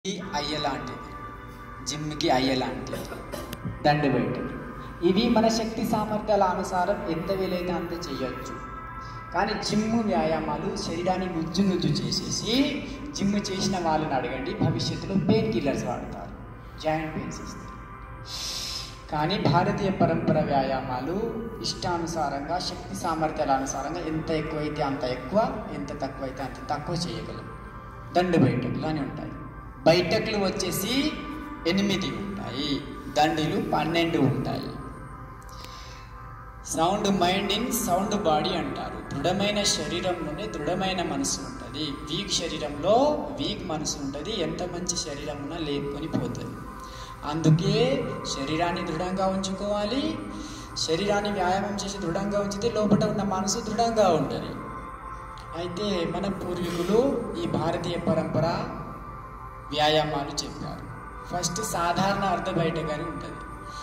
ఈ అయ్య లాంటిది జిమ్కి అయ్య లాంటిది దండు బయట ఇవి మన శక్తి సామర్థ్యాల అనుసారం ఎంత వీలైతే అంత చేయొచ్చు కానీ జిమ్ వ్యాయామాలు శరీరాన్ని నుజ్జు నుజ్జు చేసేసి జిమ్ చేసిన వాళ్ళని అడగండి భవిష్యత్తులో పెయిన్ కిల్లర్స్ వాడతారు జాయింట్ పెయిన్స్ ఇస్తారు కానీ భారతీయ పరంపర వ్యాయామాలు ఇష్టానుసారంగా శక్తి సామర్థ్యాల అనుసారంగా ఎంత ఎక్కువైతే అంత ఎక్కువ ఎంత తక్కువైతే అంత తక్కువ చేయగలం దండు బయటకులు అని ఉంటాయి బయటకులు వచ్చేసి ఎనిమిది ఉంటాయి దండిలు పన్నెండు ఉంటాయి sound mind in sound body అంటారు దృఢమైన శరీరంలోనే దృఢమైన మనసు ఉంటుంది వీక్ శరీరంలో వీక్ మనసు ఉంటుంది ఎంత మంచి శరీరం ఉన్నా లేపుకొని పోతుంది అందుకే శరీరాన్ని దృఢంగా ఉంచుకోవాలి శరీరాన్ని వ్యాయామం చేసి దృఢంగా ఉంచితే లోపల ఉన్న మనసు దృఢంగా ఉంటుంది అయితే మన పూర్వీకులు ఈ భారతీయ పరంపర వ్యాయామాలు చెప్పారు ఫస్ట్ సాధారణ అర్ధ బయటగానే ఉంటుంది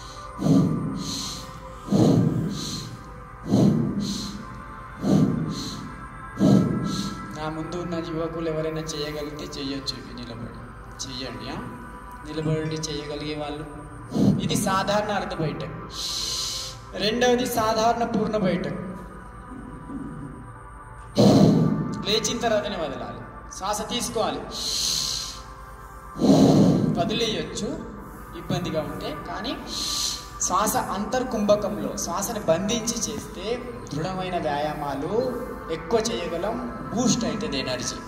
నా ముందు ఉన్న యువకులు ఎవరైనా చేయగలిగితే చేయొచ్చు ఇవి నిలబడి చెయ్యండి ఆ? నిలబడి చేయగలిగే వాళ్ళు ఇది సాధారణ అర్ధ బయట రెండవది సాధారణ పూర్ణ బయట లేచిన తర్వాతనే వదలాలి శ్వాస తీసుకోవాలి వదిలేయచ్చు ఇబ్బందిగా ఉంటే కానీ శ్వాస అంతర్కుంభకంలో శ్వాసని బంధించి చేస్తే దృఢమైన వ్యాయామాలు ఎక్కువ చేయగలం బూస్ట్ అవుతుంది ఎనర్జీ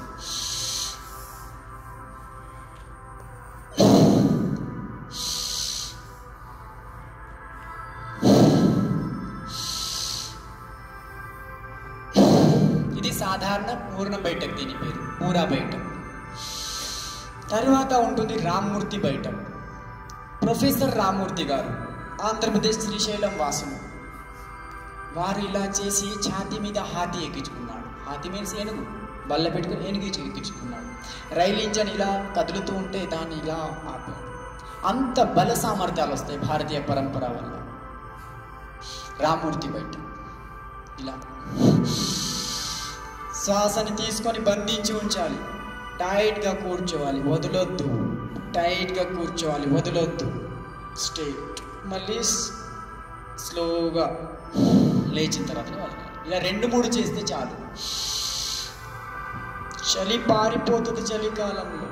ఇది సాధారణ పూర్ణ బయటకు దీని పేరు పూరా బయట తర్వాత ఉంటుంది రామ్మూర్తి బయట ప్రొఫెసర్ రామ్మూర్తి గారు ఆంధ్రప్రదేశ్ శ్రీశైలం వాసులు వారు ఇలా చేసి ఛాతీ మీద హాతి ఎక్కించుకున్నాడు హాతి మీన్స్ ఏనుగు బల్ల పెట్టుకుని ఏనుగు ఎక్కించుకున్నాడు రైలు ఇంజన్ ఇలా కదులుతూ ఉంటే దాన్ని ఇలా ఆపాడు అంత బల సామర్థ్యాలు వస్తాయి భారతీయ పరంపర వల్ల రామ్మూర్తి బయట ఇలా శ్వాసని తీసుకొని బంధించి ఉంచాలి టైట్గా కూర్చోవాలి వదలొద్దు టైట్గా కూర్చోవాలి వదలొద్దు స్ట్రైట్ మళ్ళీ స్- స్లోగా లేచిన తర్వాత వదలాలి ఇలా రెండు మూడు చేస్తే చాలు చలి పారిపోతుంది చలికాలంలో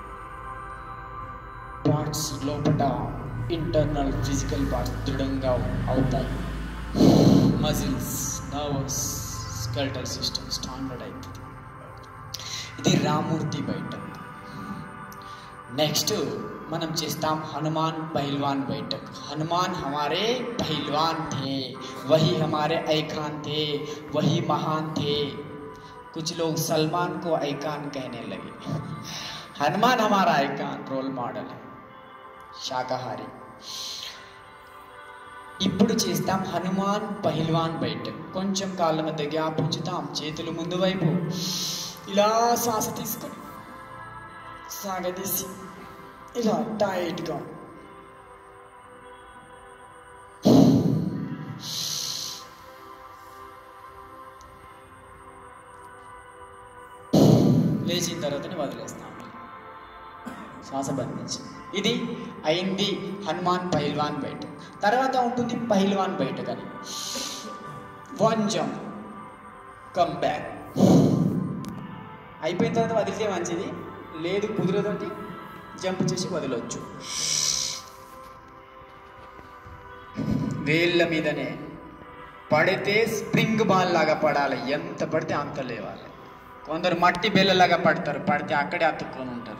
పార్ట్స్ లోపల ఇంటర్నల్ ఫిజికల్ పార్ట్స్ దృఢంగా అవుతాయి muscles nervous skeletal system standard అవుతుంది ఇది రామూర్తి బయట నెక్స్ట్ మనం చేస్తాం హనుమాన్ पहलवान बैठक हनुमान हमारे पहलवान थे वही हमारे ऐकान थे वही महान थे कुछ लोग सलमान को ऐकान कहने लगे हनुमान हमारा ऐकान रोल मॉडल है శాకాహారి ఇప్పుడు చేస్తాం హనుమాన్ పహిల్వాన్ బయట కొంచెం కాళ్ళ మధ్య గ్యాప్ ఉంచుతాం చేతులు ముందు వైపు ఇలా శ్వాస తీసుకొని సాగదీసి ఇలా టైట్గా లేచిన తర్వాతనే వదిలేస్తాం శ్వాస బంధించి ఇది అయింది హనుమాన్ పహిల్వాన్ బయట తర్వాత ఉంటుంది పహిల్వాన్ బయట కానీ వన్ జంప్ కమ్ బ్యాక్ అయిపోయిన తర్వాత వదిలితే మంచిది లేదు కుదరదంటే జంప్ చేసి వదలొచ్చు వేళ్ళ మీదనే పడితే స్ప్రింగ్ బాల్ లాగా పడాలి ఎంత పడితే అంత లేవాలి కొందరు మట్టి బెల్లలాగా పడతారు పడితే అక్కడే అతుక్కొని ఉంటారు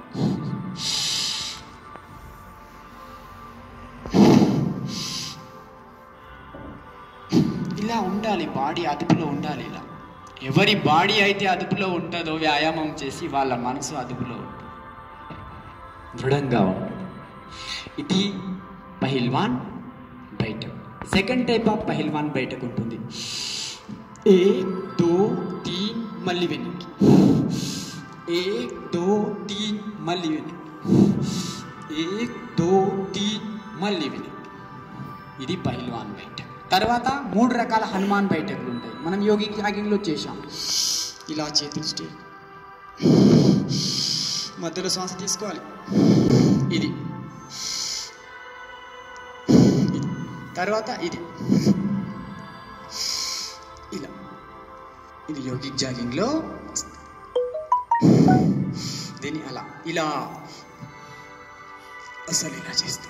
ఇలా ఉండాలి బాడీ అదుపులో ఉండాలి ఇలా ఎవరి బాడీ అయితే అదుపులో ఉంటుందో వ్యాయామం చేసి వాళ్ళ మనసు అదుపులో ఉంటుంది దృఢంగా ఉంటుంది ఇది పహిల్వాన్ బయట సెకండ్ టైప్ ఆఫ్ పహిల్వాన్ బయటకు ఉంటుంది ఏక్ దో తీన్ మళ్ళీ వెనక్కి ఏక్ దో తీన్ మళ్ళీ వెనక్కి ఏక్ దో తీన్ మళ్ళీ వెనక్కి ఇది పహిల్వాన్ బయట తర్వాత మూడు రకాల హనుమాన్ బయటకులు ఉంటాయి మనం యోగి జాగింగ్లో చేశాం ఇలా చేతులు స్టే మధ్యలో శ్వాస తీసుకోవాలి ఇది ఇది. తర్వాత ఇది ఇలా ఇది యోగిక్ జాగింగ్లో దీన్ని అలా ఇలా అసలు ఇలా చేస్తాం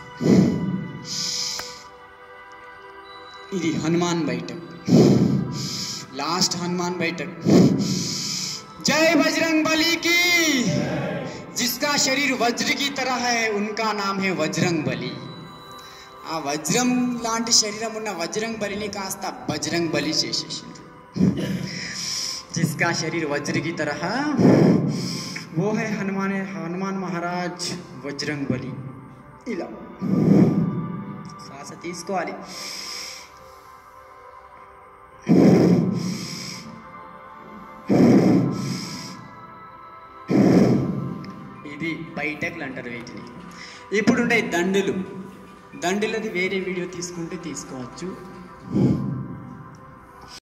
ఇది హనుమాన్ బైఠక్ లాస్ట్ హనుమాన్ బైఠక్ जय बजरंग बली की जिसका शरीर वज्र की तरह है उनका नाम है వజ్రంగ్ బలి ఆ వజ్రం లాంటి శరీరం ఉన్న వజ్రంగ్ బలిని కాస్త బజరంగ్ బలి చేసేసిండ్రు जिसका शरीर वज्र की तरह वो है हनुमान हनुमान महाराज వజ్రంగ్ బలి ఇలా శ్వాస తీసుకోవాలి ఇది బైటెక్లు అంటారు వీటిని ఇప్పుడు ఉండే దండులు దండులది వేరే వీడియో తీసుకుంటే తీసుకోవచ్చు